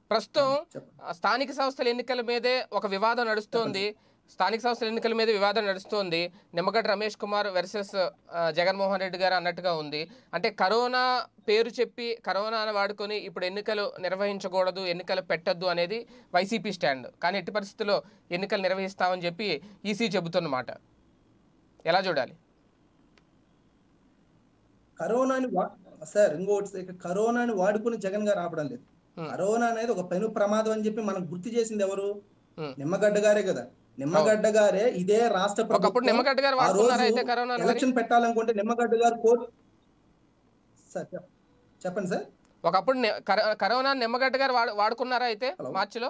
ప్రస్తుతం చెప్పండి. ఆ, స్థానిక సంస్థల ఎన్నికల మీదే ఒక వివాదం నడుస్తోంది స్థానిక సంస్థల ఎన్నికల మీద వివాదం నడుస్తోంది నిమ్మగడ్డ రమేష్ కుమార్ వర్సెస్ జగన్మోహన్ రెడ్డి గారు అన్నట్టుగా ఉంది అంటే కరోనా పేరు చెప్పి కరోనాను వాడుకొని ఇప్పుడు ఎన్నికలు నిర్వహించకూడదు ఎన్నికలు పెట్టద్దు అనేది వైసీపీ స్టాండ్ కానీ ఎట్టి పరిస్థితుల్లో ఎన్నికలు నిర్వహిస్తామని చెప్పి ఈసీ చెబుతున్నమాట ఎలా చూడాలి కరోనాని వా- సార్ ఇంకోటి సార్, ఇక్కడ కరోనాని వాడుకుని జగన్ గారు ఆపడం లేదు Hmm. కరోనా అనేది ఒక పెను ప్రమాదం అని చెప్పి మనం గుర్తు చేసింది ఎవరు Hmm. నిమ్మగడ్డ గారే కదా నిమ్మగడ్డ గారే ఇదే రాష్ట్ర ఒకప్పుడు ప్రభుత్వం నిమ్మగడ్డ గారు ఆ వాడుకున్నారా రోజు అయితే కరోనా ఎలక్షన్ పెట్టాలనుకుంటే నిమ్మగడ్డ గారు కోర్టు సార్ చెప్- చెప్పండి సార్ ఒకప్పుడు ని- కర- కరోనా నిమ్మగడ్డ గారు వాడు వాడుకున్నారా అయితే Hello. మార్చిలో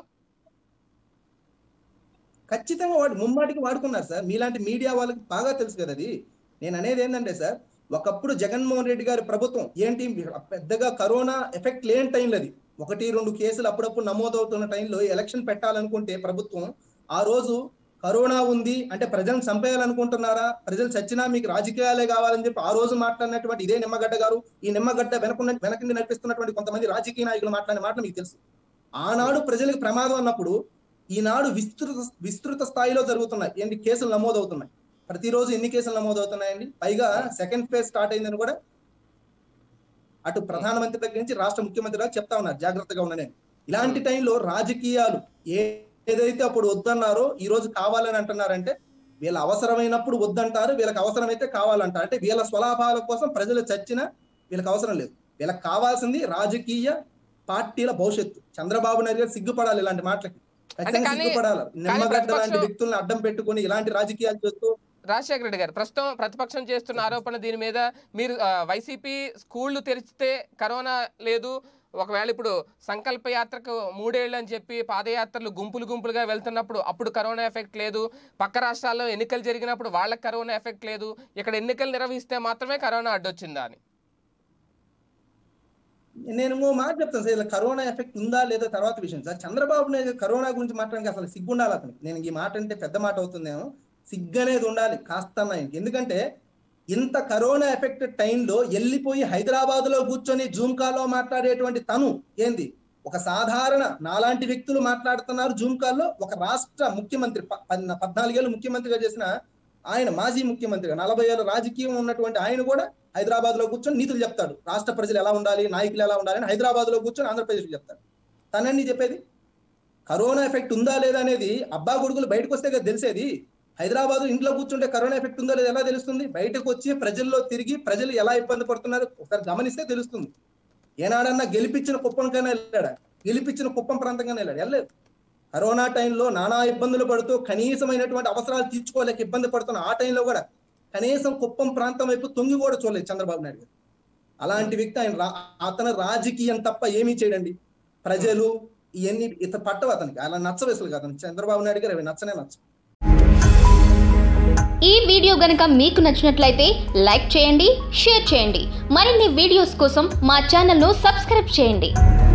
ఖచ్చితంగా వాడు ముమ్మాటికి వాడుకున్నారు సార్ మీలాంటి మీడియా వాళ్ళకి బాగా తెలుసు కదా అది నేను అనేది ఏంటంటే సార్ ఒకప్పుడు జగన్మోహన్ రెడ్డి గారి ప్రభుత్వం ఏంటి పెద్దగా కరోనా ఎఫెక్ట్ లేని టైంలో అది ఒకటి రెండు కేసులు అప్పుడప్పుడు నమోదవుతున్న టైంలో ఎలక్షన్ పెట్టాలనుకుంటే ప్రభుత్వం ఆ రోజు కరోనా ఉంది అంటే ప్రజలను చంపేయాలనుకుంటున్నారా ప్రజలు చచ్చినా మీకు రాజకీయాలే కావాలని చెప్పి ఆ రోజు మాట్లాడినటువంటి ఇదే నిమ్మగడ్డ గారు ఈ నిమ్మగడ్డ వెనకున్న వెనకండి నడిపిస్తున్నటువంటి కొంతమంది రాజకీయ నాయకులు మాట్లాడిన మాట మీకు తెలుసు ఆనాడు ప్రజలకు ప్రమాదం అన్నప్పుడు ఈనాడు విస్తృత విస్తృత స్థాయిలో జరుగుతున్నాయి ఏంటి కేసులు నమోదవుతున్నాయి ప్రతిరోజు ఎన్ని కేసులు నమోదవుతున్నాయండి పైగా సెకండ్ ఫేజ్ స్టార్ట్ అయిందని కూడా అటు ప్రధానమంత్రి దగ్గర నుంచి రాష్ట్ర ముఖ్యమంత్రి దాకా చెప్తా ఉన్నారు జాగ్రత్తగా ఉండని ఇలాంటి టైంలో రాజకీయాలు ఏ- ఏదైతే అప్పుడు వద్దన్నారో ఈ రోజు కావాలని అంటున్నారంటే వీళ్ళ అవసరమైనప్పుడు వద్దంటారు వీళ్ళకి అవసరమైతే కావాలంటారు అంటే వీళ్ళ స్వలాభాల కోసం ప్రజలు చచ్చినా వీళ్ళకి అవసరం లేదు వీళ్ళకి కావాల్సింది రాజకీయ పార్టీల భవిష్యత్తు చంద్రబాబు నాయుడు గారు సిగ్గుపడాలి ఇలాంటి మాటలకి ఖచ్చితంగా కానీ- సిగ్గుపడాలి నిమ్మగడ్డ లాంటి ప్రతిపక్షం- వ్యక్తులను అడ్డం పెట్టుకుని ఇలాంటి రాజకీయాలు చేస్తూ రాజశేఖర రెడ్డి గారు ప్రస్తుతం ప్రతిపక్షం చేస్తున్న ఆరోపణ దీని మీద మీరు ఆ, వైసీపీ స్కూళ్ళు తెరిచితే కరోనా లేదు ఒకవేళ ఇప్పుడు సంకల్ప యాత్రకు మూడేళ్ళు అని చెప్పి పాదయాత్రలు గుంపులు గుంపులుగా వెళ్తున్నప్పుడు అప్పుడు కరోనా ఎఫెక్ట్ లేదు పక్క రాష్ట్రాల్లో ఎన్నికలు జరిగినప్పుడు వాళ్ళకి కరోనా ఎఫెక్ట్ లేదు ఇక్కడ ఎన్నికలు నిర్వహిస్తే మాత్రమే కరోనా అడ్డొచ్చిందా అని నేను ఇంకో మాట చెప్తాను సార్ ఇలా కరోనా ఎఫెక్ట్ ఉందా లేదా తర్వాత విషయం సార్ చంద్రబాబు నాయుడు కరోనా గురించి మాట్లాడడానికి అసలు సిగ్గు ఉండాలి అతనికి నేను ఈ మాట అంటే పెద్ద మాట అవుతుందేమో సిగ్గు అనేది ఉండాలి కాస్త ఆయనకి. ఎందుకంటే ఇంత కరోనా ఎఫెక్ట్ టైంలో వెళ్ళిపోయి హైదరాబాద్ లో కూర్చొని జూమ్ కాల్లో మాట్లాడేటువంటి తను ఏంది ఒక సాధారణ నాలాంటి వ్యక్తులు మాట్లాడుతున్నారు జూమ్ కాల్లో ఒక రాష్ట్ర ముఖ్యమంత్రి ప- పద్నా- పద్నాలుగేళ్ళు ముఖ్యమంత్రిగా చేసిన ఆయన మాజీ ముఖ్యమంత్రిగా నలభై ఏళ్ళ రాజకీయం ఉన్నటువంటి ఆయన కూడా హైదరాబాద్ లో కూర్చొని నీతులు చెప్తాడు రాష్ట్ర ప్రజలు ఎలా ఉండాలి నాయకులు ఎలా ఉండాలి అని హైదరాబాద్ లో కూర్చొని ఆంధ్రప్రదేశ్ చెప్తాడు తనని చెప్పేది కరోనా ఎఫెక్ట్ ఉందా లేదా అనేది అబ్బా కొడుకులు బయటకు వస్తే కదా తెలిసేది హైదరాబాద్ ఇంట్లో కూర్చుంటే కరోనా ఎఫెక్ట్ ఉందా లేదా ఎలా తెలుస్తుంది బయటకు వచ్చి ప్రజల్లో తిరిగి ప్రజలు ఎలా ఇబ్బంది పడుతున్నారు ఒకసారి గమనిస్తే తెలుస్తుంది ఏనాడన్నా గెలిపించిన కుప్పంకైనా వెళ్ళాడా గెలిపించిన కుప్పం ప్రాంతంగానే వెళ్ళాడు వెళ్ళలేదు కరోనా టైంలో నానా ఇబ్బందులు పడుతూ కనీసమైనటువంటి అవసరాలు తీర్చుకోలేక ఇబ్బంది పడుతున్న ఆ టైంలో కూడా కనీసం కుప్పం ప్రాంతం వైపు తొంగి కూడా చూడలేదు చంద్రబాబు నాయుడు గారు అలాంటి వ్యక్తి ఆయన రా- అతను రాజకీయం తప్ప ఏమీ చేయడండి ప్రజలు ఇవన్నీ ఇత పట్టవు అతనికి అలా నచ్చవేసలు అతను చంద్రబాబు నాయుడు గారు అవి నచ్చనే నచ్చ ఈ వీడియో గనుక మీకు నచ్చినట్లయితే లైక్ చేయండి షేర్ చేయండి మరిన్ని వీడియోస్ కోసం మా ఛానల్ను సబ్స్క్రైబ్ చేయండి